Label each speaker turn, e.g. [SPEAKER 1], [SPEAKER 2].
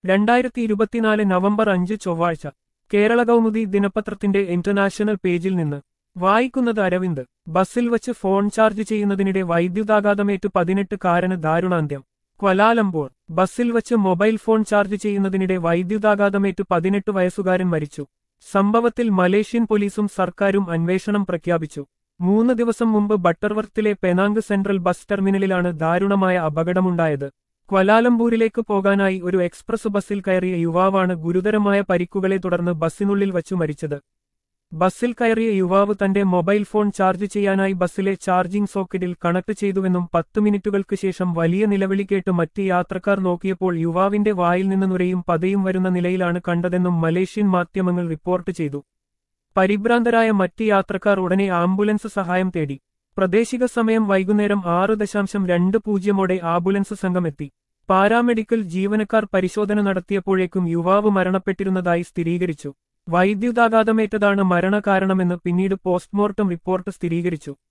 [SPEAKER 1] രണ്ടായിരത്തി ഇരുപത്തിനാല് നവംബർ അഞ്ച് ചൊവ്വാഴ്ച കേരള കൗമുദി ദിനപത്രത്തിന്റെ ഇന്റർനാഷണൽ പേജിൽ നിന്ന് വായിക്കുന്നത് അരവിന്ദ് ബസ്സിൽ വച്ച് ഫോൺ ചാർജ് ചെയ്യുന്നതിനിടെ വൈദ്യുതാഘാതമേറ്റ് പതിനെട്ട് കാരന് ദാരുണാന്ത്യം ക്വലാലംപൂർ ബസ്സിൽ വച്ച് മൊബൈൽ ഫോൺ ചാർജ് ചെയ്യുന്നതിനിടെ വൈദ്യുതാഘാതമേറ്റ് പതിനെട്ട് വയസ്സുകാരൻ മരിച്ചു സംഭവത്തിൽ മലേഷ്യൻ പോലീസും സർക്കാരും അന്വേഷണം പ്രഖ്യാപിച്ചു മൂന്ന് ദിവസം മുമ്പ് ബട്ടർവർത്തിലെ പെനാങ് സെൻട്രൽ ബസ് ടെർമിനലിലാണ് ദാരുണമായ അപകടമുണ്ടായത് ക്വലാലംപൂരിലേക്ക് പോകാനായി ഒരു എക്സ്പ്രസ് ബസ്സിൽ കയറിയ യുവാവാണ് ഗുരുതരമായ പരിക്കുകളെ തുടർന്ന് ബസ്സിനുള്ളിൽ വച്ചു മരിച്ചത് ബസ്സിൽ കയറിയ യുവാവ് തന്റെ മൊബൈൽ ഫോൺ ചാർജ് ചെയ്യാനായി ബസ്സിലെ ചാർജിംഗ് സോക്കറ്റിൽ കണക്ട് ചെയ്തുവെന്നും പത്ത് മിനിറ്റുകൾക്ക് ശേഷം വലിയ നിലവിളി കേട്ട് മറ്റ് യാത്രക്കാർ നോക്കിയപ്പോൾ യുവാവിന്റെ വായിൽ നിന്ന് നുരയും പതയും വരുന്ന നിലയിലാണ് കണ്ടതെന്നും മലേഷ്യൻ മാധ്യമങ്ങൾ റിപ്പോർട്ട് ചെയ്തു പരിഭ്രാന്തരായ മറ്റ് യാത്രക്കാർ ഉടനെ ആംബുലൻസ് സഹായം തേടി പ്രദേശിക സമയം വൈകുന്നേരം ആറ് ദശാംശം രണ്ട് പൂജ്യമോടെ ആംബുലൻസ് സംഘം എത്തി പാരാമെഡിക്കൽ ജീവനക്കാർ പരിശോധന നടത്തിയപ്പോഴേക്കും യുവാവ് മരണപ്പെട്ടിരുന്നതായി സ്ഥിരീകരിച്ചു വൈദ്യുതാഘാതമേറ്റതാണ് മരണകാരണമെന്ന് പിന്നീട് പോസ്റ്റ്മോർട്ടം റിപ്പോർട്ട് സ്ഥിരീകരിച്ചു